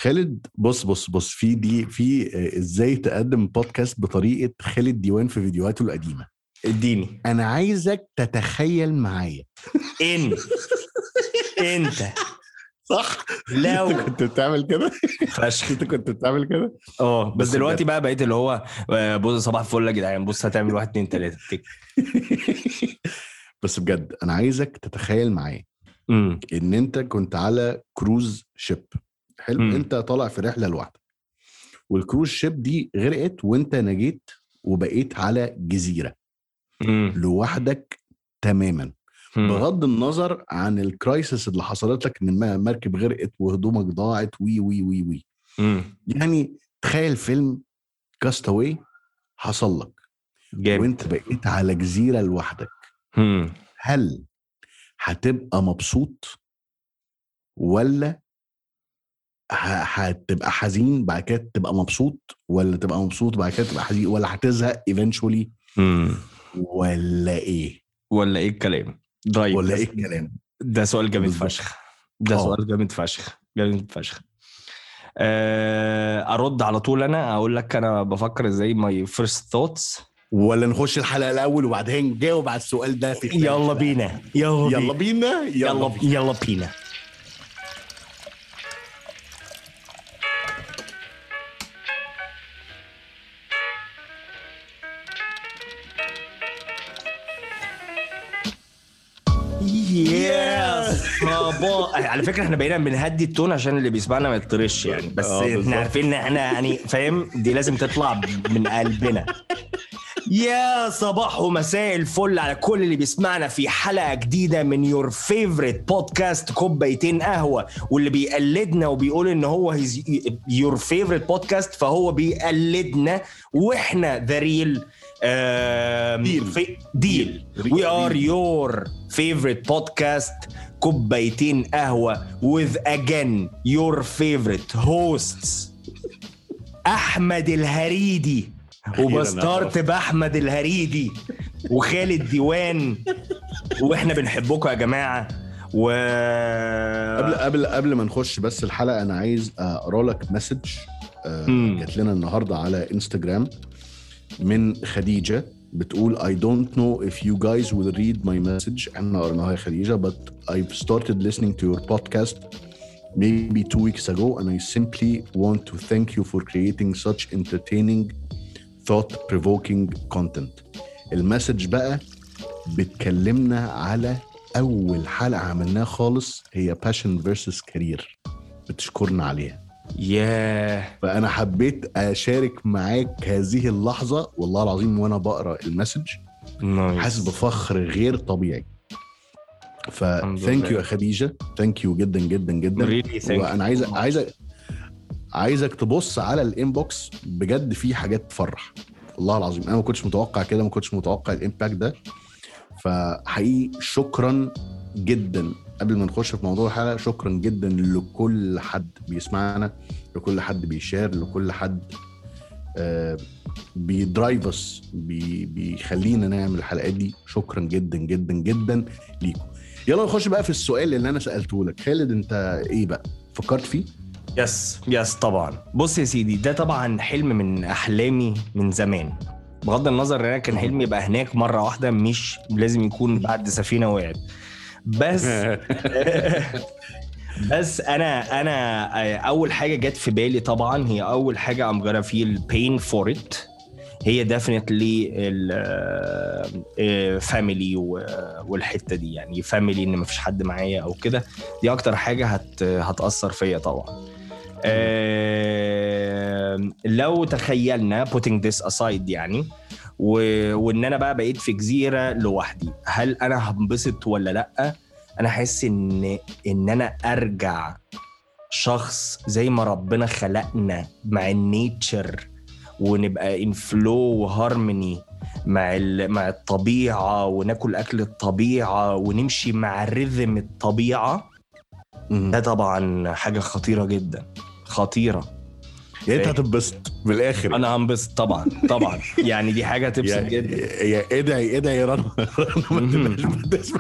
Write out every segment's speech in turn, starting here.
خالد بص بص بص في دي في آه، ازاي تقدم بودكاست بطريقه خالد ديوان في فيديوهاته القديمه اديني انا عايزك تتخيل معايا ان انت صح لو انت كنت بتعمل كده فشخ انت كنت بتعمل كده اه بس بس دلوقتي بجد. بقى بقيت اللي هو آه، بص صباح الفل يا جدعان بص هتعمل واحد اتنين تلاته تك بس بجد انا عايزك تتخيل معايا امم ان انت كنت على كروز شيب حلو مم. انت طالع في رحله لوحدك والكروز شيب دي غرقت وانت نجيت وبقيت على جزيره امم لوحدك تماما بغض النظر عن الكرايسيس اللي حصلت لك ان الم- مركب غرقت وهدومك ضاعت وي وي وي وي يعني تخيل فيلم كاستاوي حصل لك جامد وانت بقيت على جزيره لوحدك مم. هل هتبقى مبسوط ولا ه- هتبقى حزين بعد كده تبقى مبسوط ولا تبقى مبسوط بعد كده تبقى حزين ولا هتزهق eventually مم. ولا ايه ولا ايه الكلام طيب ولا ده- ايه الكلام ده سؤال جامد بالظبط. فشخ ده اه. سؤال جامد فشخ جامد فشخ آه، ارد على طول انا اقول لك انا بفكر ازاي ماي فيرست ثوتس ولا نخش الحلقه الاول وبعدين نجاوب على السؤال ده في خلال يلا الحلقة؟ بينا يلا يلا بينا بينا يلا يلا بينا يلا بينا يس بابا على فكره احنا بقينا بنهدي التون عشان اللي بيسمعنا ما يطرش يعني بس اه، بالظبط. احنا عارفين ان احنا يعني فاهم دي لازم تطلع من قلبنا يا صباح ومساء الفل على كل اللي بيسمعنا في حلقه جديده من يور فيفورت بودكاست كوبايتين قهوه واللي بيقلدنا وبيقول ان هو يور فيفورت بودكاست فهو بيقلدنا واحنا ذا ريل Deal. ديل وي ار يور فيفورت بودكاست كوبايتين قهوه with again your favorite hosts احمد الهريدي أخيراً وبستارت باحمد الهريدي وخالد ديوان واحنا بنحبكم يا جماعه و قبل قبل قبل ما نخش بس الحلقه انا عايز اقرا لك مسج آه، مم. جات لنا النهارده على انستجرام من خديجه بتقول I don't know if you guys will read my message احنا قريناها يا خديجه but I've started listening to your podcast maybe two weeks ago and I simply want to thank you for creating such entertaining thought-provoking content المسج بقى بتكلمنا على اول حلقه عملناها خالص هي passion versus career بتشكرنا عليها ياه فانا حبيت اشارك معاك هذه اللحظه والله العظيم وانا بقرا المسج نايس حاسس بفخر غير طبيعي ف الحمد ثانك لله. يو يا خديجه ثانك يو جدا جدا جدا Really thank وانا you. عايز عايزك عايزك تبص على الانبوكس بجد في حاجات تفرح والله العظيم انا ما كنتش متوقع كده ما كنتش متوقع الامباكت ده فحقيقي شكرا جدا قبل ما نخش في موضوع الحلقه شكرا جدا لكل حد بيسمعنا لكل حد بيشير لكل حد آه بيدرايف اس بي بيخلينا نعمل الحلقات دي شكرا جدا جدا جدا ليكم يلا نخش بقى في السؤال اللي انا سالته لك خالد انت ايه بقى فكرت فيه يس يس طبعا بص يا سيدي ده طبعا حلم من احلامي من زمان بغض النظر ان انا كان حلمي يبقى هناك مره واحده مش لازم يكون بعد سفينه وقعت بس بس انا انا اول حاجه جت في بالي طبعا هي اول حاجه I'm gonna feel pain for it هي definitely الفاميلي والحته دي يعني فاميلي ان مفيش حد معايا او كده دي اكتر حاجه هت هتاثر فيا طبعا آه، لو تخيلنا putting this aside يعني و... وان انا بقى بقيت في جزيره لوحدي هل انا هنبسط ولا لا انا حاسس ان ان انا ارجع شخص زي ما ربنا خلقنا مع النيتشر ونبقى ان فلو وهارموني مع ال- مع الطبيعه وناكل اكل الطبيعه ونمشي مع رذم الطبيعه ده طبعا حاجه خطيره جدا خطيره يعني انت هتتبسط بالاخر انا هنبسط طبعا طبعا يعني دي حاجه تبسط يا جدا يا ادعي ادعي يا رنا رنا ما تبقاش بتسمع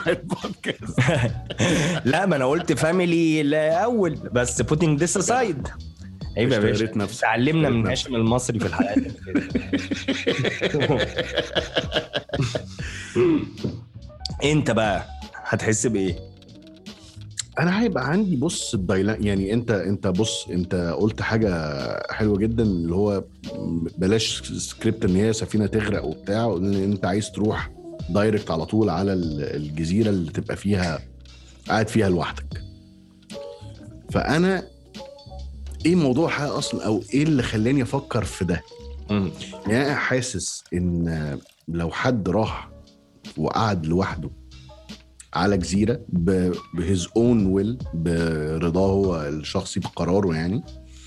البودكاست لا ما انا قلت فاميلي الاول بس putting this aside عيب يا باشا اشتريت نفسك اتعلمنا من اشتريت هاشم المصري في الحلقات اللي فاتت. انت بقى هتحس بايه؟ انا هيبقى عندي بص الدايلا يعني انت انت بص انت قلت حاجه حلوه جدا اللي هو بلاش سكريبت ان هي سفينه تغرق وبتاع وان انت عايز تروح دايركت على طول على ال- الجزيره اللي تبقى فيها قاعد فيها لوحدك فانا ايه موضوع حاجه اصلا او ايه اللي خلاني افكر في ده مم. يعني انا حاسس ان لو حد راح وقعد لوحده على جزيره بهز اون ويل برضاه هو الشخصي بقراره يعني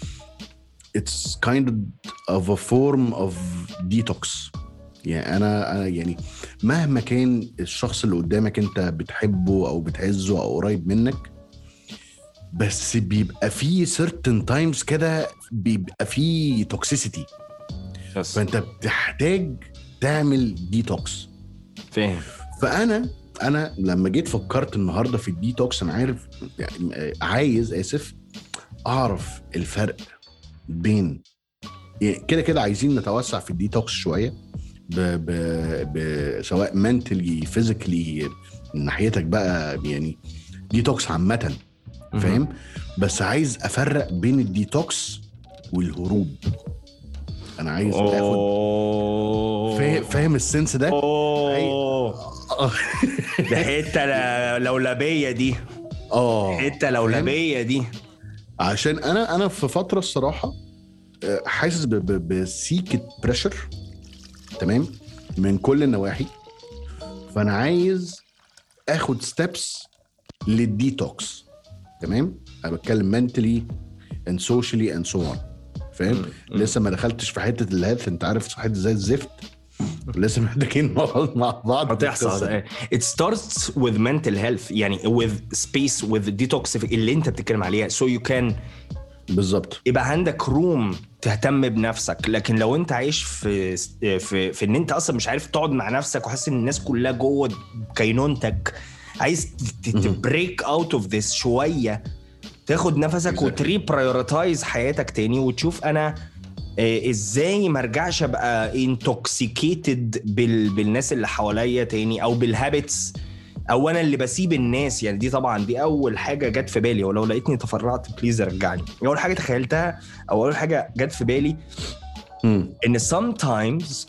it's kind of a form of detox يعني انا انا يعني مهما كان الشخص اللي قدامك انت بتحبه او بتعزه او قريب منك بس بيبقى فيه certain times كده بيبقى فيه toxicity بس فانت بتحتاج تعمل ديتوكس فاهم فانا انا لما جيت فكرت النهارده في الديتوكس انا عارف يعني آه، عايز اسف اعرف الفرق بين يعني كده كده عايزين نتوسع في الديتوكس شويه ب ب ب سواء منتلي فيزيكلي من ناحيتك بقى يعني ديتوكس عامه فاهم بس عايز افرق بين الديتوكس والهروب انا عايز اخد اوه فا- فاهم السنس ده اوه ده حته ل- لولبيه دي اه حته لولبيه دي عشان انا انا في فتره الصراحه آه، حاسس ب- ب- بسيكه بريشر تمام من كل النواحي فانا عايز اخد ستيبس للديتوكس تمام انا بتكلم منتلي اند سوشيالي اند سو اون فاهم لسه ما دخلتش في حته الهيلث انت عارف صحتي زي الزفت لسه محتاجين نقعد مع بعض في القصة هتحصل دي. it starts with mental health يعني with space with detox اللي انت بتتكلم عليها so you can بالظبط يبقى عندك روم تهتم بنفسك لكن لو انت عايش في في في ان انت اصلا مش عارف تقعد مع نفسك وحاسس ان الناس كلها جوه كينونتك عايز تبريك اوت اوف ذس شويه تاخد نفسك Exactly. وتري برايورتايز حياتك تاني وتشوف انا آه، ازاي ما ارجعش ابقى انتوكسيكيتد بال... بالناس اللي حواليا تاني او بالهابتس او انا اللي بسيب الناس يعني دي طبعا دي اول حاجه جت في بالي ولو لقيتني تفرعت بليز رجعني اول حاجه تخيلتها او اول حاجه جت في بالي مم. ان sometimes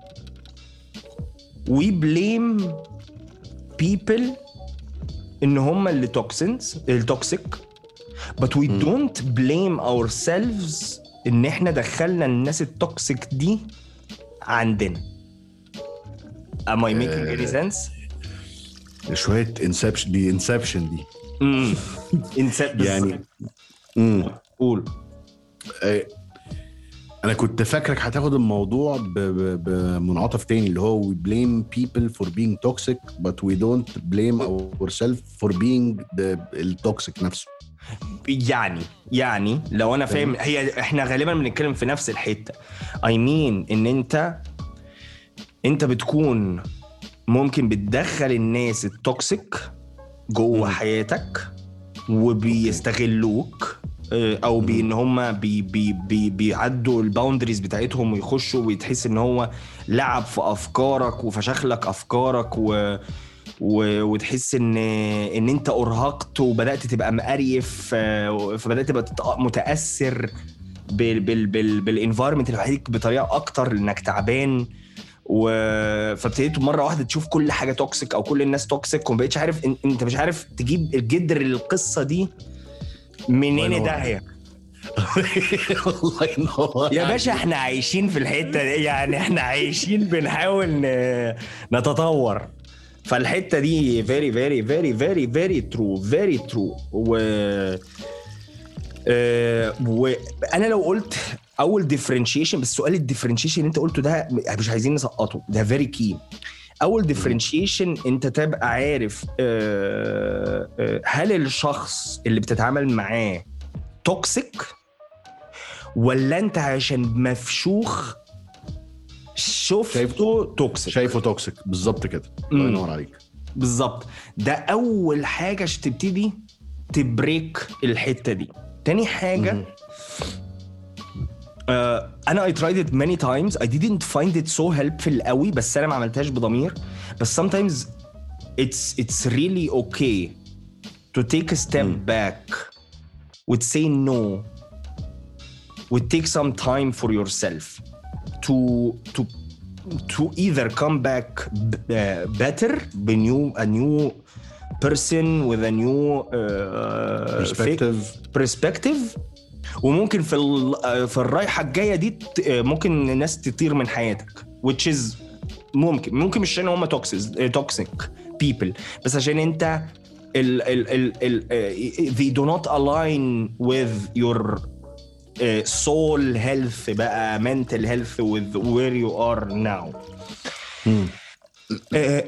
we blame people ان هم اللي توكسنز التوكسيك but we don't blame ourselves ان احنا دخلنا الناس التوكسيك دي عندنا am I making any sense؟ شويه انسبشن دي انسبشن دي امم يعني امم قول آه، انا كنت فاكرك هتاخد الموضوع ب- ب- بمنعطف تاني اللي هو we blame people for being toxic but we don't blame ourselves for being the التوكسيك نفسه يعني يعني لو انا فاهم هي احنا غالبا بنتكلم في نفس الحته اي I مين mean ان انت انت بتكون ممكن بتدخل الناس التوكسيك جوه مم. حياتك وبيستغلوك آه، او بي ان هم بي بي بي بيعدوا الباوندريز بتاعتهم ويخشوا وتحس ان هو لعب في افكارك وفشخ لك افكارك و و... وتحس ان ان انت ارهقت وبدات تبقى مقريف آه، فبدات تبقى تت- متاثر بال بال بال بالانفايرمنت اللي حواليك بطريقه اكتر انك تعبان و فابتديت مره واحده تشوف كل حاجه توكسيك او كل الناس توكسيك وما بقتش عارف إن- انت مش عارف تجيب الجدر القصه دي منين الله ده ينور. الله ينور يا باشا احنا عايشين في الحته دي يعني احنا عايشين بنحاول ن- نتطور فالحته دي very very very very very true very true و آه، وانا لو قلت اول ديفرنشيشن بس سؤال الديفرنشيشن اللي انت قلته ده مش عايزين نسقطه ده فيري كي اول ديفرنشيشن انت تبقى عارف آه، آه، هل الشخص اللي بتتعامل معاه توكسيك ولا انت عشان مفشوخ شفته شايفه- توكسيك شايفه توكسيك بالظبط كده الله مم. ينور عليك بالظبط ده اول حاجه عشان تبتدي تبريك الحته دي تاني حاجه مم. uh, انا I tried it many times I didn't find it so helpful قوي بس انا ما عملتهاش بضمير بس sometimes it's it's really okay to take a step back would say no would take some time for yourself to to to either come back b- uh, better a new a new person with a new uh, Perspective. perspective وممكن في ال- في الرايحه الجايه دي ت- ممكن الناس تطير من حياتك which is ممكن ممكن مش عشان هم توكسيك توكسيك people بس عشان انت ال ال ال ال they do not align with your uh, soul health بقى mental health with where you are now uh,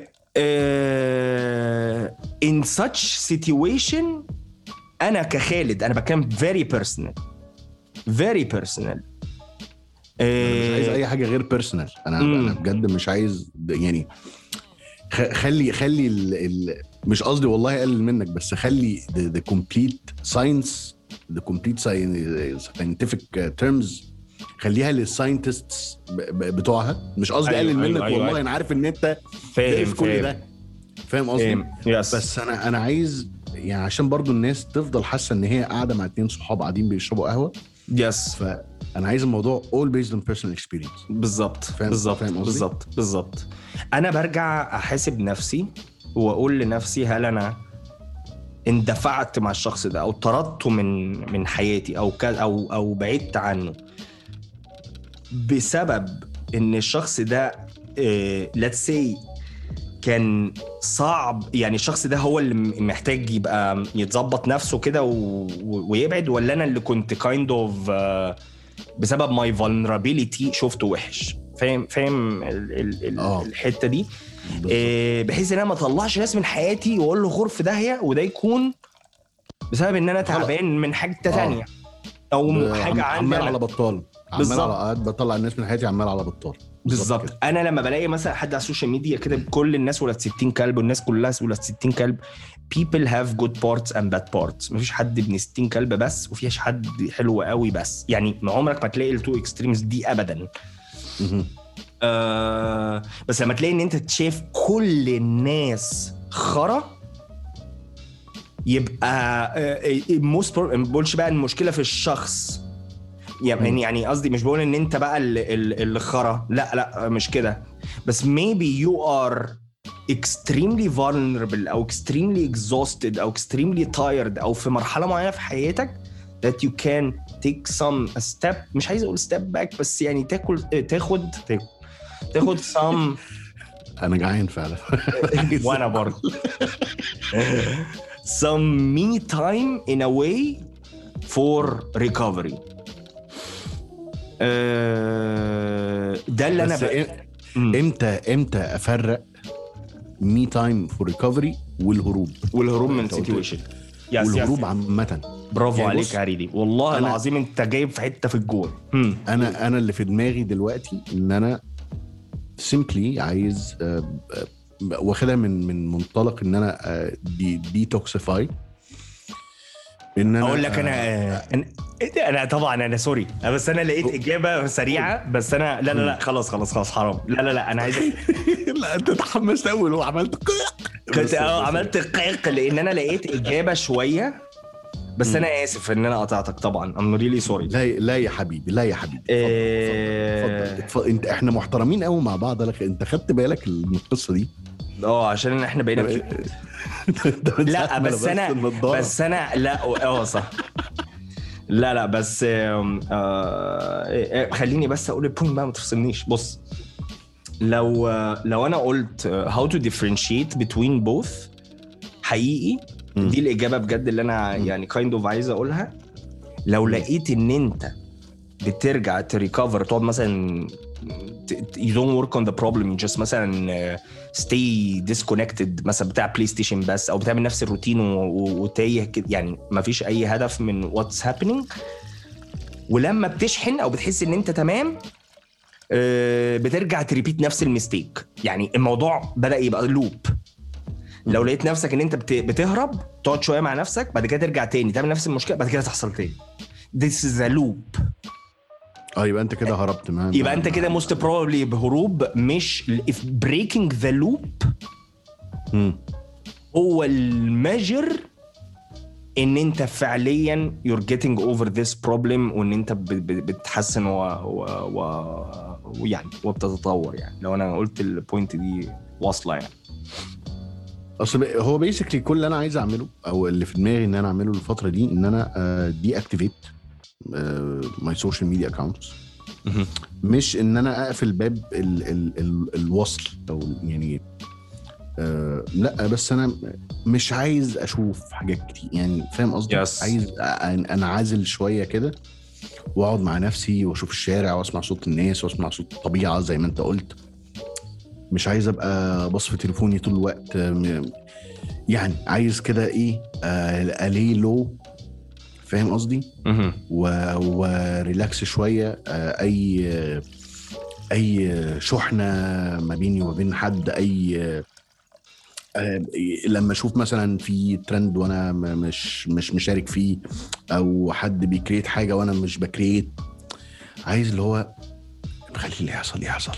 uh, in such situation انا كخالد انا بتكلم very personal very personal انا مش عايز اي حاجه غير بيرسونال انا مم. انا بجد مش عايز د- يعني خ- خلي خلي ال ال مش قصدي والله اقلل منك بس خلي the, the complete science the complete sci- scientific terms خليها للساينتستس بتوعها مش قصدي أيوة، اقلل أيوة، منك أيوة، والله أيوة. انا عارف ان انت فاهم في كل فاهم ده فاهم قصدي فاهم يس بس انا انا عايز يعني عشان برضو الناس تفضل حاسه ان هي قاعده مع اتنين صحاب قاعدين بيشربوا قهوه يس فانا عايز الموضوع all based on personal experience بالظبط فاهم- بالظبط فاهم قصدي؟ بالظبط بالظبط انا برجع احاسب نفسي واقول لنفسي هل انا اندفعت مع الشخص ده او طردته من من حياتي او ك- او او بعدت عنه بسبب ان الشخص ده ليتس سي كان صعب يعني الشخص ده هو اللي م- محتاج يبقى يتظبط نفسه كده و- و- ويبعد ولا انا اللي كنت كايند اوف بسبب ماي vulnerability شفته وحش فاهم فاهم ال- ال- ال- آه. الحته دي بالظبط. إيه، بحيث ان انا ما اطلعش ناس من حياتي واقول له غور في داهيه وده يكون بسبب ان انا خلاص. تعبان من حاجه آه. تانية او ب- حاجه عم- عندي عمال أنا. على بطال عمال بالظبط. على قاعد بطلع الناس من حياتي عمال على بطال بالظبط كده. انا لما بلاقي مثلا حد على السوشيال ميديا كده كل الناس ولاد 60 كلب والناس كلها ولاد 60 كلب people have good parts and bad parts مفيش حد ابن 60 كلب بس ومفيش حد حلو قوي بس يعني ما عمرك ما تلاقي التو اكستريمز دي ابدا مهم. آه بس لما تلاقي ان انت شايف كل الناس خرا يبقى موست ما بقولش بقى المشكله في الشخص يعني يعني قصدي مش بقول ان انت بقى اللي, اللي خرا لا لا مش كده بس maybe you are extremely vulnerable او extremely exhausted او extremely tired او في مرحله معينه في حياتك that you can take some step مش عايز اقول step back بس يعني تاكل تاخد تاخد, تاخد some انا جعان فعلا وانا برضه some me time in a way for recovery آه، ده اللي انا بس بقى إم- امتى امتى افرق مي تايم فور ريكفري والهروب والهروب من أنت قلت- سيتويشن يس والهروب يس عامه برافو يعني عليك بص، يا هريدي والله أنا- العظيم انت جايب في حته في الجول هم. انا انا اللي في دماغي دلوقتي ان انا سيمبلي عايز آه، آه، واخدها من من منطلق ان انا آه، دي ديتوكسيفاي ان انا اقول لك انا آه، انا انا طبعا انا سوري بس انا لقيت اجابه سريعه بس انا لا لا لا خلاص خلاص خلاص حرام لا لا لا انا عايز لا انت اتحمست قوي وعملت كنت اه عملت قيق لان انا لقيت اجابه شويه بس انا اسف ان انا قطعتك طبعا ام ريلي سوري لا لا يا حبيبي لا يا حبيبي إيه. اتفضل اتفضل اتفضل انت احنا محترمين قوي مع بعض لك انت خدت بالك من القصه دي اه عشان احنا بقينا لا بس انا بس انا لا اه صح لا لا بس آم، آه خليني بس اقول البوينت بقى ما تفصلنيش بص لو آه، لو انا قلت آه، how to differentiate between both حقيقي مم. دي الاجابه بجد اللي انا يعني كايند اوف عايز اقولها لو لقيت ان انت بترجع تريكفر تقعد مثلا ت- ت- you don't work on the problem you just مثلا آه، stay disconnected مثلا بتاع بلاي ستيشن بس او بتعمل نفس الروتين و- و- وتايه كده يعني ما فيش اي هدف من what's happening ولما بتشحن او بتحس ان انت تمام آه، بترجع تريبيت نفس الميستيك يعني الموضوع بدا يبقى لوب لو لقيت نفسك ان انت بت- بتهرب تقعد شويه مع نفسك بعد كده ترجع تاني تعمل نفس المشكله بعد كده تحصل تاني This is a loop اه يبقى انت كده هربت ما يبقى انت كده موست بروبلي بهروب مش if breaking the loop مم. هو الميجر ان انت فعليا you're getting over this problem وان انت ب- ب- بتحسن و, و, و ويعني وبتتطور يعني لو انا قلت البوينت دي واصله يعني اصل ب- هو بيسكلي كل اللي انا عايز اعمله او اللي في دماغي ان انا اعمله الفتره دي ان انا دي اكتيفيت ماي سوشيال ميديا اكونتس مش ان انا اقفل باب ال ال ال الوصل او يعني آه لا بس انا مش عايز اشوف حاجات كتير يعني فاهم قصدي Yes. عايز أ- انعزل شويه كده واقعد مع نفسي واشوف الشارع واسمع صوت الناس واسمع صوت الطبيعه زي ما انت قلت مش عايز ابقى بص في تليفوني طول الوقت م- يعني عايز كده ايه آه، اليه لو فاهم قصدي مهم. و- وريلاكس شويه آه، اي اي شحنه ما بيني وما بين حد اي آه، لما اشوف مثلا في ترند وانا م- مش مش مشارك فيه او حد بيكريت حاجه وانا مش بكريت عايز اللي هو خلي اللي يحصل يحصل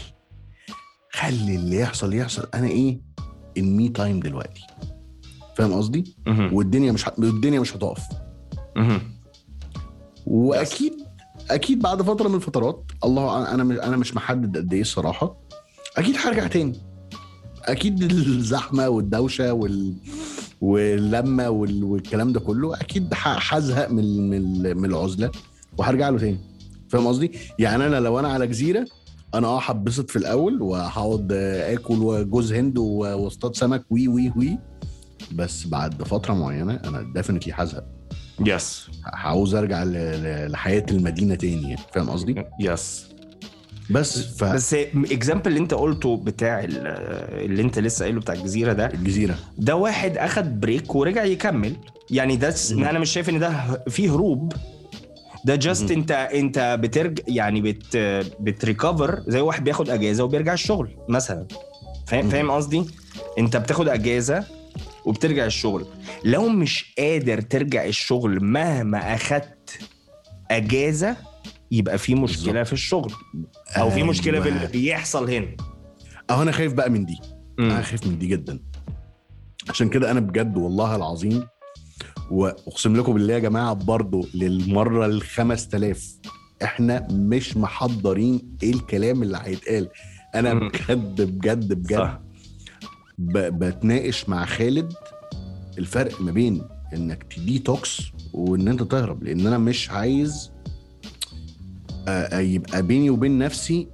خلي اللي يحصل يحصل انا ايه المي تايم دلوقتي فاهم قصدي مهم. والدنيا مش ه... الدنيا مش هتقف مهم. واكيد اكيد بعد فتره من الفترات الله انا مش انا مش محدد قد ايه الصراحه اكيد هرجع تاني اكيد الزحمه والدوشه وال واللمه وال... والكلام ده كله اكيد ح- هزهق من من من العزله وهرجع له تاني فاهم قصدي يعني انا لو انا على جزيره انا اه هتبسط في الاول وهقعد اكل وجوز هند و- واصطاد سمك وي وي وي بس بعد فتره معينه انا ديفنتلي هزهق يس عاوز ارجع ل- ل- لحياه المدينه تاني يعني فاهم قصدي يس بس فالجزيره بس اكزامبل اللي انت قلته بتاع ال- اللي انت لسه قايله بتاع الجزيره ده ده واحد اخد بريك ورجع يكمل يعني ده مم. انا مش شايف ان ده فيه هروب ده جاست مهم. انت انت بترجع يعني بت بتريكفر زي واحد بياخد اجازه وبيرجع الشغل مثلا فاهم مهم. فاهم قصدي انت بتاخد اجازه وبترجع الشغل لو مش قادر ترجع الشغل مهما اخدت اجازه يبقى في مشكله بالظبط. في الشغل او في مشكله في اللي أيوة. بيحصل هنا اهو انا خايف بقى من دي انا مم. خايف من دي جدا عشان كده انا بجد والله العظيم واقسم لكم بالله يا جماعه برضه للمره ال 5000 احنا مش محضرين ايه الكلام اللي هيتقال انا مم. بجد بجد بجد صح. ب... بتناقش مع خالد الفرق ما بين انك تديتوكس وان انت تهرب لان انا مش عايز آه، يبقى بيني وبين نفسي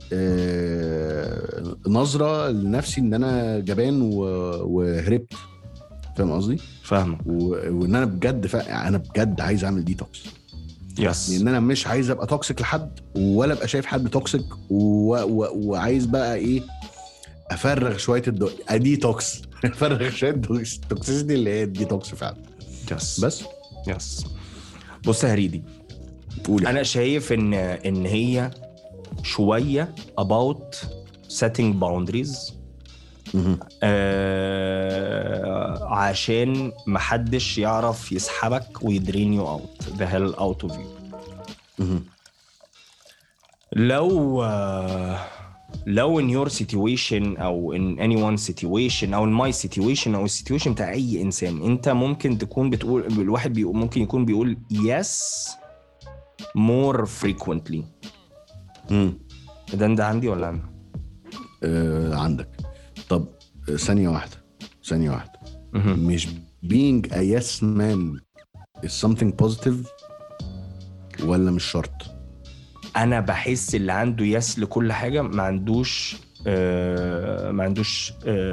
آه، نظره لنفسي ان انا جبان و- وهربت فاهم قصدي؟ فاهمك و- وان انا بجد فا... انا بجد عايز اعمل ديتوكس يس لان انا مش عايز ابقى توكسيك لحد ولا ابقى شايف حد توكسيك و... و... وعايز بقى ايه افرغ شويه الدو... اديتوكس افرغ شويه التوكسيسيتي اللي هي الديتوكس فعلا يس بس يس بص يا هريدي قول انا شايف ان ان هي شويه about setting boundaries مهم. آه عشان محدش يعرف يسحبك ويدرين يو اوت the hell out of you مهم. لو آه، لو in your situation او in anyone's situation او in my situation او السيتويشن بتاع اي انسان انت ممكن تكون بتقول الواحد بيقول ممكن يكون بيقول yes more frequently مم. ده ده عندي ولا انا؟ آه عندك طب آه، ثانيه واحده ثانيه واحده مهم. مش being a yes man is something positive ولا مش شرط انا بحس اللي عنده يس لكل حاجه ما عندوش آه ما عندوش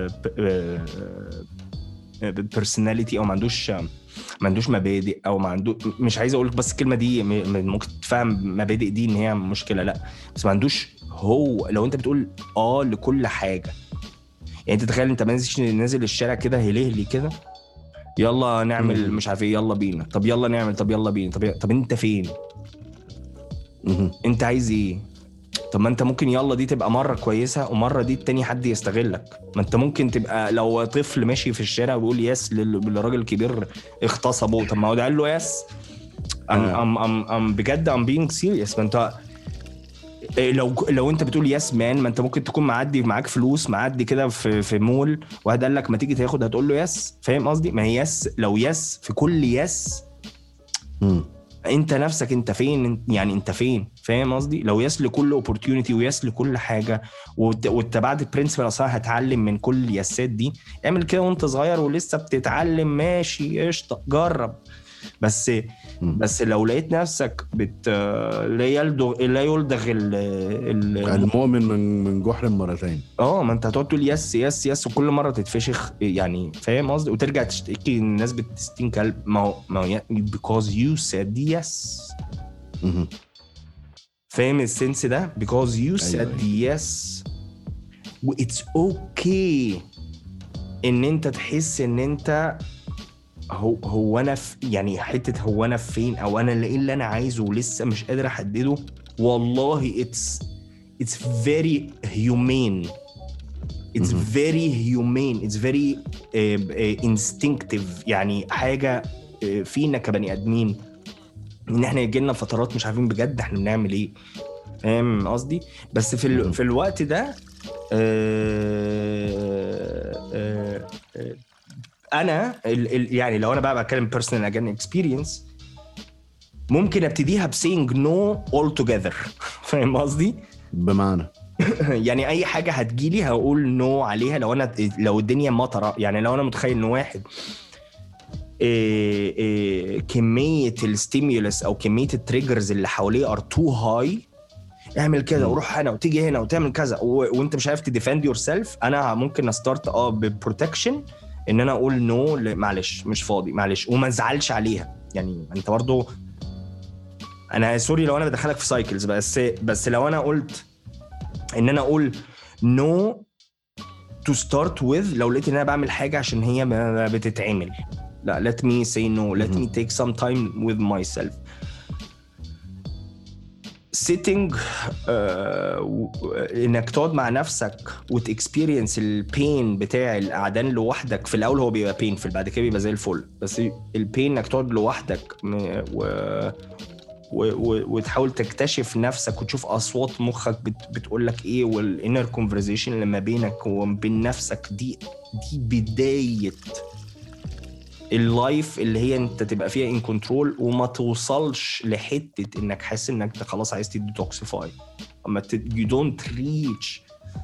بيرسوناليتي او ما عندوش آه، ما عندوش مبادئ او ما عنده مش عايز اقول لك بس الكلمه دي م- م- ممكن تفهم مبادئ دي ان هي مشكله لا بس ما عندوش هو لو انت بتقول اه لكل حاجه يعني انت تخيل انت نازل نازل الشارع كده هلهلي كده يلا نعمل مم. مش عارف ايه يلا بينا طب يلا نعمل طب يلا بينا طب طب انت فين مهم. انت عايز ايه طب ما انت ممكن يلا دي تبقى مره كويسه ومره دي التاني حد يستغلك ما انت ممكن تبقى لو طفل ماشي في الشارع ويقول يس لل- للراجل الكبير اغتصبه طب ما هو ده قال له يس ام آه. ام ام ام بجد ام بينج سيريس ما انت إيه لو لو انت بتقول يس مان ما انت ممكن تكون معدي معاك فلوس معدي كده في في مول واحد قال لك ما تيجي تاخد هتقول له يس فاهم قصدي ما هي يس لو يس في كل يس مم. انت نفسك انت فين يعني انت فين فاهم قصدي لو يس لكل اوبورتيونيتي ويس لكل حاجه وت- واتبعت البرنسبل اصلا هتعلم من كل اليسات دي اعمل كده وانت صغير ولسه بتتعلم ماشي قشطه جرب بس مم. بس لو لقيت نفسك بت لا يلدغ لا يلدغ ال ال المؤمن من من جحر مرتين اه ما انت هتقعد تقول يس يس يس وكل مره تتفشخ يعني فاهم قصدي وترجع تشتكي ان الناس بتستين كلب ما هو ما هو because you said yes مهم. فاهم السنس ده because you said أيوة. yes و it's okay ان انت تحس ان انت هو هو انا في يعني حته هو انا فين او انا ايه اللي انا عايزه ولسه مش قادر احدده والله it's it's very humane it's مهم. very humane it's very uh, uh, instinctive يعني حاجه uh, فينا كبني ادمين ان احنا يجي لنا فترات مش عارفين بجد احنا بنعمل ايه فاهم قصدي بس في ال... مهم. في الوقت ده آه، آه، آه، انا ال... ال... يعني لو انا بقى بتكلم personal again experience ممكن ابتديها بسينج نو all together فاهم قصدي؟ بمعنى يعني اي حاجه هتجيلي هقول نو عليها لو انا لو الدنيا مطره يعني لو انا متخيل ان واحد إيه إيه كميه الستيمولس او كميه التريجرز اللي حواليه ار تو هاي اعمل كده مم. وروح هنا وتيجي هنا وتعمل كذا و... وانت مش عارف تديفند يور سيلف انا ممكن استارت اه ببروتكشن ان انا اقول نو no معلش مش فاضي معلش وما ازعلش عليها يعني انت برضو انا سوري لو انا بدخلك في سايكلز بس بس لو انا قلت ان انا اقول نو تو ستارت وذ لو لقيت ان انا بعمل حاجه عشان هي ما بتتعمل لا let me say no let me مهم. take some time with myself sitting آه، و- انك تقعد مع نفسك وتكسبيرينس البين بتاع القعدان لوحدك في الاول هو بيبقى بين في بعد كده بيبقى زي الفل بس البين انك تقعد لوحدك م- و... و... و... وتحاول تكتشف نفسك وتشوف اصوات مخك بت... بتقول لك ايه والانر كونفرزيشن اللي ما بينك وما بين نفسك دي دي بدايه اللايف اللي هي انت تبقى فيها ان كنترول وما توصلش لحته انك حاسس انك انت خلاص عايز تديتوكسيفاي اما يو دونت ريتش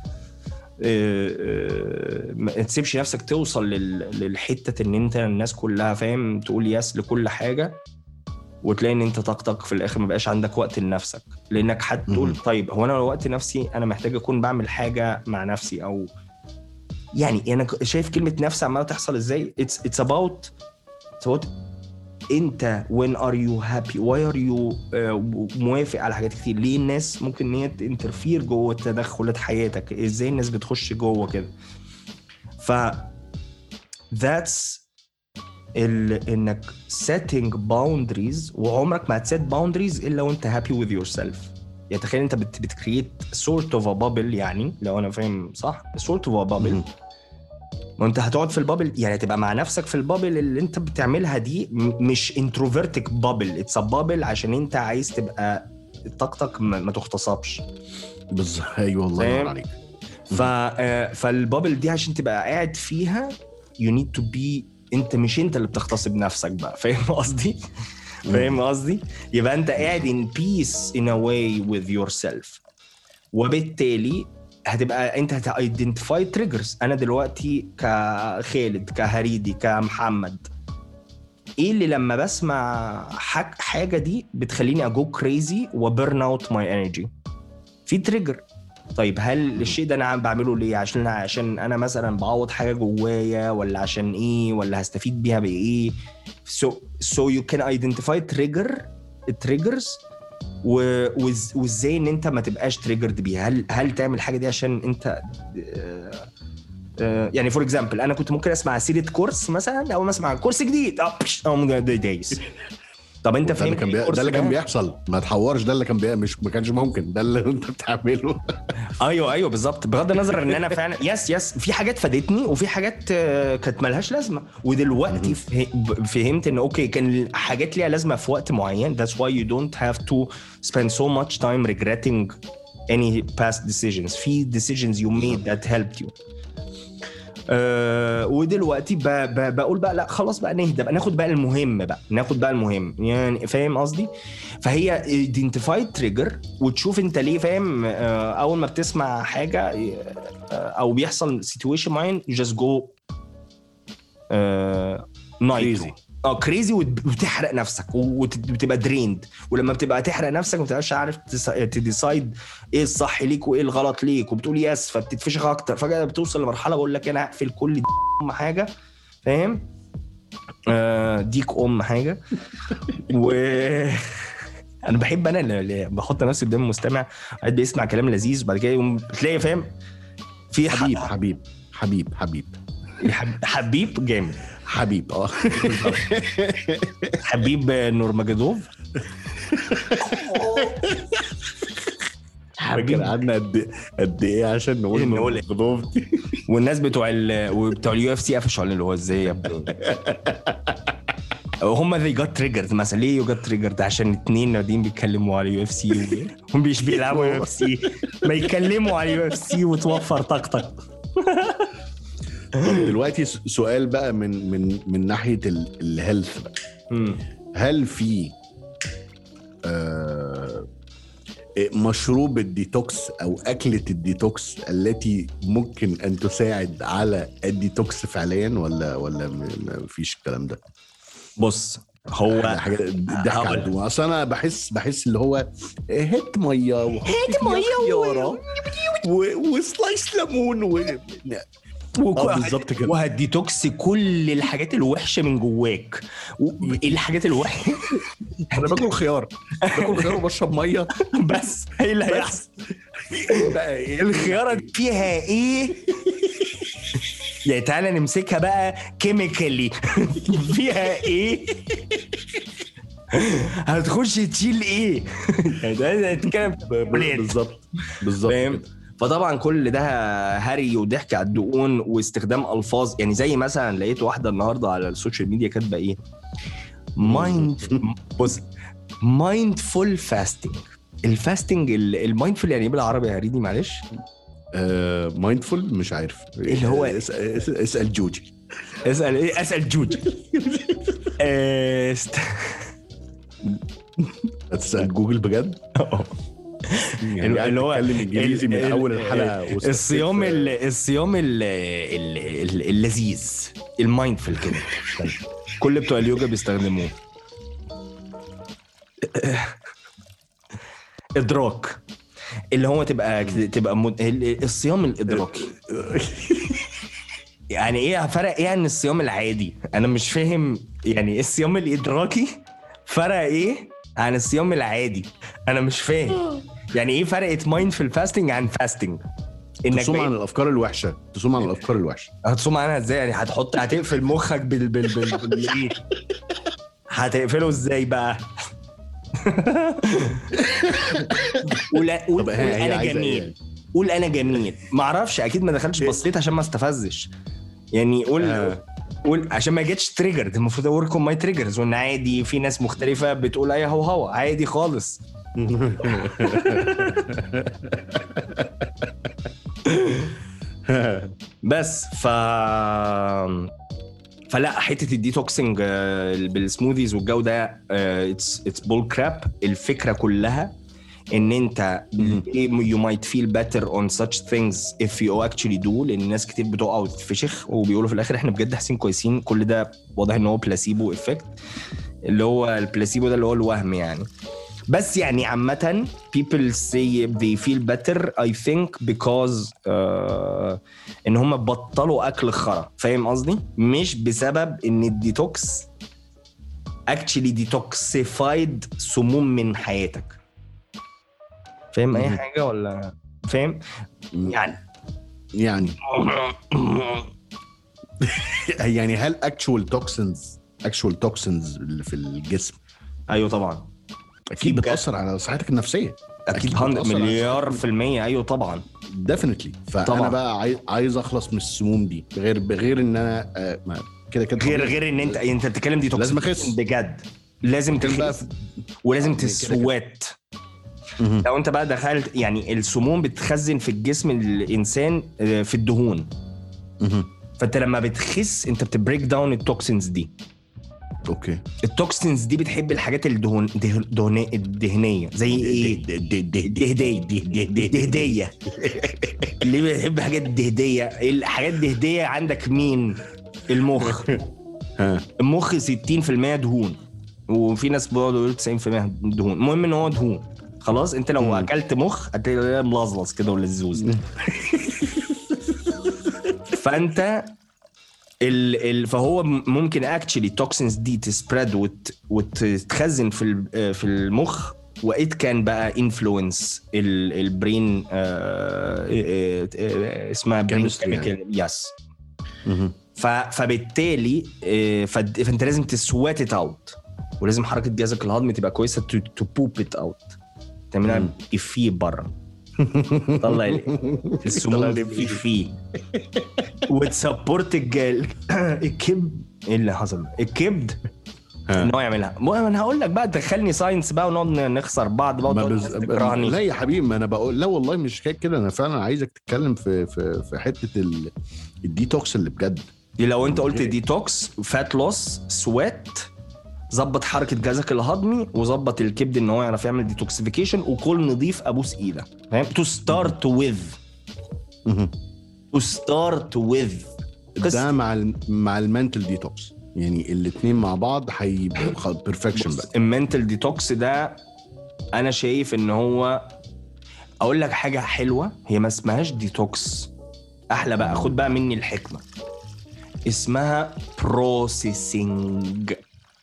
ما تسيبش نفسك توصل لل- للحته ان انت الناس كلها فاهم تقول يس لكل حاجه وتلاقي ان انت طاقتك في الاخر ما بقاش عندك وقت لنفسك لانك هتقول مهم. طيب هو انا لو وقت نفسي انا محتاج اكون بعمل حاجه مع نفسي او يعني انا ك- شايف كلمه نفس عماله تحصل ازاي اتس اتس اباوت اتس اباوت انت when are you happy why are you آه، موافق على حاجات كتير ليه الناس ممكن ان هي تنترفير جوه تدخلات حياتك ازاي الناس بتخش جوه كده ف that's ال... انك setting boundaries وعمرك ما هتسيت boundaries الا وانت happy with yourself يعني تخيل انت بت... بتكريت sort of a bubble يعني لو انا فاهم صح sort of a bubble مهم. ما انت هتقعد في البابل يعني تبقى مع نفسك في البابل اللي انت بتعملها دي م- مش انتروفيرتك بابل اتس بابل عشان انت عايز تبقى طاقتك ما ما تغتصبش بالظبط ايوه الله فاهم؟ ينور عليك ف آه، فالبابل دي عشان تبقى قاعد فيها يو نيد تو بي انت مش انت اللي بتغتصب نفسك بقى فاهم قصدي؟ فاهم قصدي؟ يبقى انت قاعد in peace in a way with yourself وبالتالي هتبقى انت هتايدنتيفاي تريجرز انا دلوقتي كخالد كهريدي كمحمد ايه اللي لما بسمع حاج حاجه دي بتخليني اجو كريزي وبرن اوت ماي انرجي في تريجر طيب هل الشيء ده انا عم بعمله ليه عشان عشان انا مثلا بعوض حاجه جوايا ولا عشان ايه ولا هستفيد بيها بايه so so you can identify trigger triggers و- وإز- وازاي ان انت ما تبقاش تريجرد بيها هل هل تعمل الحاجه دي عشان انت آه، آه، يعني فور اكزامبل انا كنت ممكن اسمع سيره كورس مثلا او اسمع كورس جديد اه بش، اقوم دايس طب انت ده اللي فاهم كان إيه بي... الكورس ده اللي كان بيحصل ما تحورش ده اللي كان بي... مش ما كانش ممكن ده اللي انت بتعمله ايوه ايوه بالظبط بغض النظر ان انا فعلا يس يس في حاجات فادتني وفي حاجات آه، كانت ملهاش لازمه ودلوقتي فه- ب- فهمت ان اوكي كان حاجات ليها لازمه في وقت معين that's why you don't have to spend so much time regretting any past decisions في decisions you made that helped you أه ودلوقتي ب... ب... بقول بقى لا خلاص بقى نهدى بقى ناخد بقى المهم بقى ناخد بقى المهم يعني فاهم قصدي فهي identify trigger وتشوف انت ليه فاهم آه، اول ما بتسمع حاجه آه، او بيحصل situation معين you just go آه نايترو Crazy. اه كريزي وتحرق نفسك وبتبقى دريند ولما بتبقى تحرق نفسك ما بتبقاش عارف تديسايد ايه الصح ليك وايه الغلط ليك وبتقول يس فبتتفشخ اكتر فجاه بتوصل لمرحله بقول لك انا هقفل كل دي ام حاجه فاهم آه ديك ام حاجه و انا بحب انا اللي- اللي بحط نفسي قدام المستمع قاعد بيسمع كلام لذيذ وبعد كده يقوم بتلاقي فاهم في ح- حبيب حبيب حبيب حبيب حب- حبيب جامد حبيب اه حبيب نورماجدوف فاكر قعدنا قد قد ايه عشان نقول نقول إيه؟ غضوب والناس بتوع ال وبتوع اليو اف سي قفشوا علينا اللي هو ازاي يا ابني هم ذي جت تريجرد مثلا ليه يو جت تريجرد عشان اتنين قاعدين بيتكلموا على اليو اف سي هم مش بيلعبوا يو اف سي ما يتكلموا على اليو اف سي وتوفر طاقتك دلوقتي س- سؤال بقى من من من ناحيه الهيلث بقى مم. هل في آه مشروب الديتوكس او اكله الديتوكس التي ممكن ان تساعد على الديتوكس فعليا ولا ولا م- ما فيش الكلام ده؟ بص هو حاجه ضحك هقول على الدموع. اصل انا بحس بحس اللي هو هات ميه هات مية و- وسلايس ليمون و... اه بالظبط كده وهديتوكس كل الحاجات الوحشه من جواك و- ايه الحاجات الوحشه انا باكل خيار باكل خيار وبشرب ميه بس ايه اللي هيحصل بقى إيه؟ الخياره دي فيها ايه يعني تعالى نمسكها بقى كيميكالي فيها ايه هتخش تشيل ايه يعني ده ده تتكلم ب- ب- بالظبط بالظبط فاهم كده. فطبعا كل ده هري وضحك على الدقون واستخدام الفاظ يعني زي مثلا لقيت واحده النهارده على السوشيال ميديا كاتبه ايه مايند بص مايندفول فاستنج الفاستنج المايندفول يعني ايه بالعربي يا هريدي معلش مايندفول مش عارف اللي هو- اسال, اسأل, اسأل جوجي اسال ايه اسال جوج آه، است- هتسال جوجل بجد يعني قاعد اللي هو تتكلم انجليزي من ال- اول ال- الحلقه وسكت الصيام في- ال- الصيام ال- ال- ال- اللذيذ المايندفul كده كل بتوع اليوجا بيستخدموه ادراك اللي هو تبقى تبقى مد... ال- الصيام الادراكي يعني ايه فرق ايه عن الصيام العادي انا مش فاهم يعني الصيام الادراكي فرق ايه عن الصيام العادي انا مش فاهم يعني ايه فرقت مايندفul فاستنج عن فاستنج انك تصوم عن بقيت- الافكار الوحشه تصوم عن الافكار الوحشه هتصوم عنها ازاي يعني هتحط هتقفل مخك بال بال بال, بال... ايه هتقفله ازاي بقى قول قول طب قول هي- هي انا عايزة إيه جميل يعني؟ قول انا جميل ما اعرفش اكيد ما دخلتش بصيت عشان ما استفزش يعني قول آه. قول عشان ما جيتش تريجرد المفروض اورك ماي تريجرز وان عادي في ناس مختلفه بتقول اي هو هو عادي خالص بس ف فلا حته الديتوكسنج آه، بالسموذيز والجو ده اتس اتس بول كراب الفكره كلها ان انت you might feel better on such things if you actually do لان ناس كتير بتقع وتتفشخ وبيقولوا في الاخر احنا بجد حاسين كويسين كل ده واضح ان هو بلاسيبو افكت اللي هو البلاسيبو ده اللي هو الوهم يعني بس يعني عامة people say they feel better I think because uh, ان هم بطلوا اكل خرا فاهم قصدي؟ مش بسبب ان الديتوكس actually detoxified سموم من حياتك فاهم اي مهم. حاجة ولا فاهم؟ يعني يعني يعني هل اكشوال توكسنز اكشوال توكسنز اللي في الجسم ايوه طبعا اكيد بجد. بتاثر على صحتك النفسيه اكيد بتأثر 100 على مليار صحتك في المية ايوه طبعا ديفنتلي فانا طبعاً. بقى عايز عايز اخلص من السموم دي غير بغير ان انا آه، ما- كده كده غير طبيعي. غير ان انت انت بتتكلم دي لازم أخس. بجد لازم كان بقى تخس ولازم آه، كده كده. تسوات مهم. لو انت بقى دخلت يعني السموم بتخزن في الجسم الانسان آه، في الدهون مهم. فانت لما بتخس انت بتبريك داون التوكسينز دي اوكي التوكسينز دي بتحب الحاجات الدهون ده- دهنية الدهنية زي ايه؟ دهدية دهدية ليه بتحب حاجات دهدية؟ الحاجات دهدية عندك مين؟ المخ ها المخ 60% دهون وفي ناس بيقعدوا يقولوا 90% دهون المهم ان هو دهون خلاص انت لو مم. اكلت مخ هتلاقيه ملظلظ كده ولزوز فانت ال ال فهو م- ممكن اكشلي توكسينز دي تسبريد وت وتتخزن في ال- في المخ وإت كان بقى انفلونس البرين اسمها برين Chemistry يعني. يس مهم. ف- فبالتالي آه، فد- فانت لازم تسوات ات اوت ولازم حركه جهازك الهضمي تبقى كويسه تو بوب ات اوت تعملها مم. افيه بره طلع ال- السموم في فيه وتسبورت الجال الكبد ايه اللي حصل الكبد ها. ان هو يعملها مو- انا هقول لك بقى دخلني ساينس بقى ونقعد نخسر بعض بقى ما وتقعد بز... الناس تكرهني لا يا حبيبي ما انا بقول لا والله مش حكايه كده انا فعلا عايزك تتكلم في في في حته ال... الديتوكس اللي بجد دي لو انت قلت اوكي. ديتوكس فات لوس سويت ظبط حركه جهازك الهضمي وظبط الكبد ان هو يعرف يعمل ديتوكسيفيكيشن وكل نضيف ابوس ايدك فاهم تو ستارت وذ مهم. تو ستارت وذ ده مع ال... مع المنتل ديتوكس يعني الاثنين مع بعض هيبقى بيرفكشن بقى المنتال ديتوكس ده انا شايف ان هو اقول لك حاجه حلوه هي ما اسمهاش ديتوكس احلى بقى خد بقى مني الحكمه اسمها بروسيسنج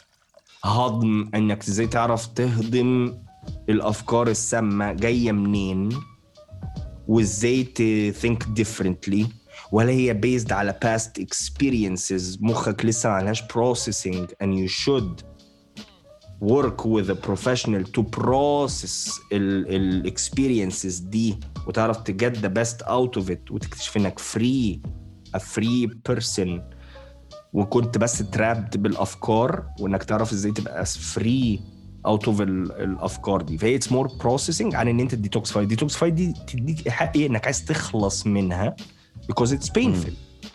هضم انك ازاي تعرف تهضم الافكار السامه جايه منين وازاي تثينك differently ولا هي based على past experiences مخك لسه ما عملهاش processing and you should work with a professional to process ال, ال experiences دي وتعرف to get the best out of it وتكتشف انك free a free person وكنت بس trapped بالافكار وانك تعرف ازاي تبقى free out of ال, الافكار دي فهي it's more processing عن ان انت ديتوكسفاي ديتوكسفاي دي تديك حق ايه انك عايز تخلص منها because it's painful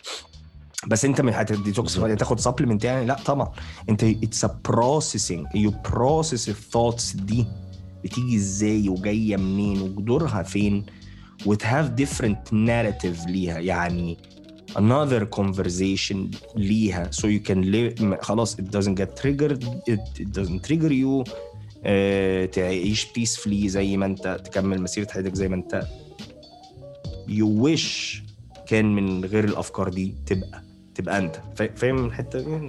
بس انت من هتديتوكسفاي تاخد سبلمنت يعني لا طبعا انت اتس ا بروسيسنج يو بروسيس الثوتس دي بتيجي ازاي وجايه منين وجذورها فين وتهاف ديفرنت ناريتيف ليها يعني another conversation ليها so you can live م- خلاص it doesn't get triggered it, it doesn't trigger you آه، تعيش peacefully زي ما انت تكمل مسيرة حياتك زي ما انت you wish كان من غير الافكار دي تبقى تبقى انت فا- فاهم الحته دي؟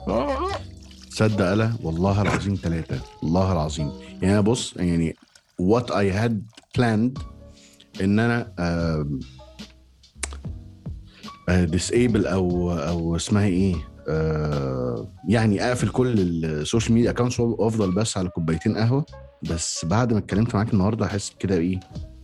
تصدق انا والله العظيم ثلاثة والله العظيم يعني انا بص يعني what I had planned ان انا آم، آه، disable او او اسمها ايه آه، يعني اقفل كل السوشيال ميديا اكونتس وافضل بس على كوبايتين قهوه بس بعد ما اتكلمت معاك النهارده احس كده ايه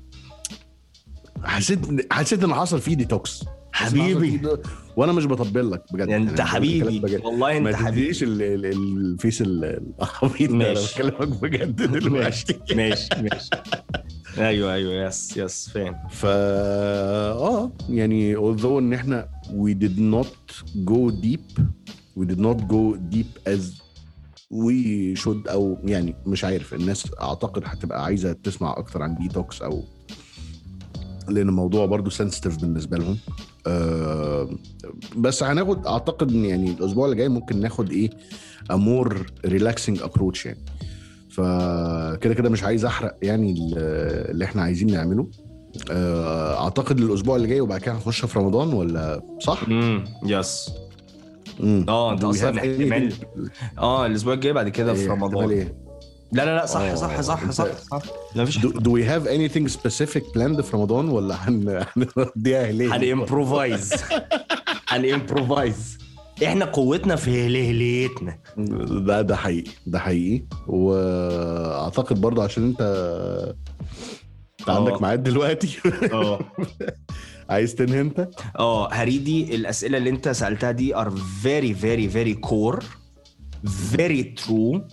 حسيت حسيت ان حصل فيه ديتوكس حبيبي. وانا مش بطبل لك بجد انت أنا حبيبي بكلمك بجد. والله ما انت حبيبي تديش ال- ال- الفيس ال- العبيط ده انا ماشي. بكلمك بجد دلوقتي ماشي ماشي ايوه ايوه يس يس فاهم فا اه يعني although ان احنا we did not go deep we did not go deep as we should او يعني مش عارف الناس اعتقد هتبقى عايزه تسمع اكتر عن ديتوكس او لان الموضوع برضو سنسيتيف بالنسبه لهم آه بس هناخد اعتقد ان يعني الاسبوع اللي جاي ممكن ناخد ايه امور ريلاكسنج ابروتش يعني فكده كده مش عايز احرق يعني ال- اللي احنا عايزين نعمله آه، اعتقد الاسبوع اللي جاي وبعد كده هنخش في رمضان ولا صح؟ امم يس مم. اه انت Do we اصلا have احتمال anything- اه الاسبوع الجاي بعد كده في إيه، احتمال رمضان ايه؟ لا لا لا صح آه، صح صح أنت- صح صح لا مفيش Do, do we have anything specific planned في رمضان ولا هن- هنوديها ليه؟ هنمبروفايز هنمبروفايز احنا قوتنا في هلهليتنا ده ده حقيقي ده حقيقي واعتقد برضه عشان انت انت آه. عندك ميعاد دلوقتي اه عايز تنهي انت؟ اه هريدي الاسئله اللي انت سالتها دي are very very very core very true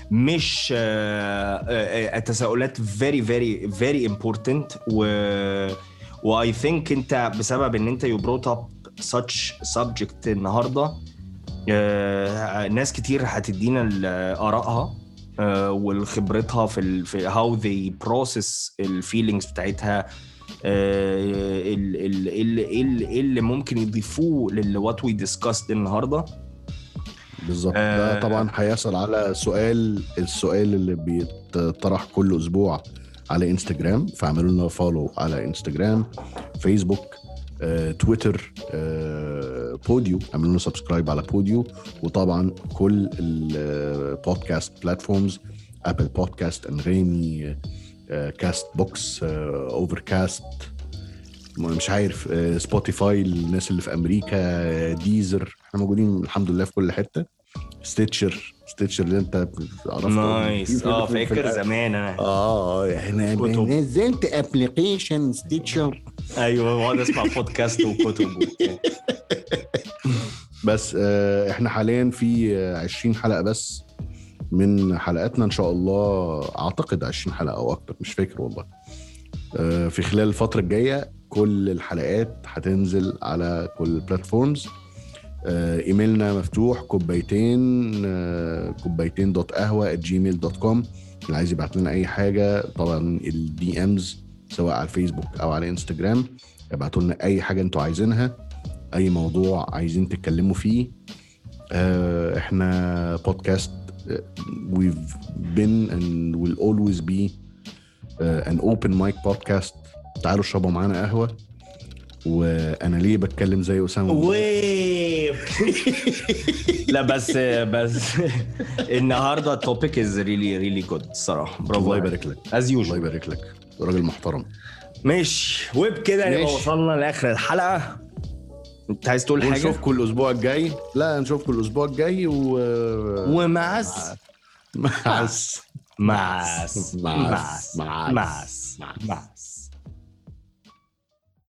مش آه، آه، آه، تساؤلات فيري فيري فيري امبورتنت و واي ثينك انت بسبب ان انت يو بروت اب such subject النهارده آه، ناس كتير هتدينا ال- ارائها آه، والخبرتها في ال في how they process الفيلينجز بتاعتها آه، ال- ال- ال- ال- إيه اللي ممكن يضيفوه للي وات وي ديسكاست النهارده بالظبط آه. ده طبعا هيصل على سؤال السؤال اللي بيتطرح كل اسبوع على انستجرام فاعملوا لنا فولو على انستجرام فيسبوك آه، تويتر آه، بوديو اعملوا لنا سبسكرايب على بوديو وطبعا كل البودكاست بلاتفورمز ابل بودكاست انغامي آه، كاست بوكس آه، اوفر كاست مش عارف آه، سبوتيفاي الناس اللي في امريكا آه، ديزر احنا موجودين الحمد لله في كل حته ستيتشر ستيتشر اللي انت عرفت نايس اه فاكر زمان انا اه احنا كتب. نزلت ابلكيشن ستيتشر ايوه بقعد اسمع بودكاست وكتب وبتاع. بس آه، احنا حاليا في آه، 20 حلقه بس من حلقاتنا ان شاء الله اعتقد 20 حلقه او اكتر مش فاكر والله آه، في خلال الفتره الجايه كل الحلقات هتنزل على كل البلاتفورمز آه، ايميلنا مفتوح كوبايتين آه، كوبايتين دوت قهوه جيميل دوت كوم اللي عايز يبعت لنا اي حاجه طبعا الدي امز سواء على الفيسبوك او على انستجرام ابعتوا لنا اي حاجه انتوا عايزينها اي موضوع عايزين تتكلموا فيه آه، احنا بودكاست we've been and will always be uh, an open mic podcast تعالوا اشربوا معانا قهوه وانا ليه بتكلم زي اسامه ويف لا بس بس النهارده التوبيك از ريلي ريلي جود الصراحه برافو الله عليك. يبارك لك از الله يوجوال يبارك لك راجل محترم ماشي وبكده نبقى ماشي. وصلنا لاخر الحلقه انت عايز تقول حاجه ونشوفكم الاسبوع الجاي لا نشوفكم الاسبوع الجاي و ومع الس- مع الس- مع الس- مع مع الس- الس- مع مع الس- الس- مع الس-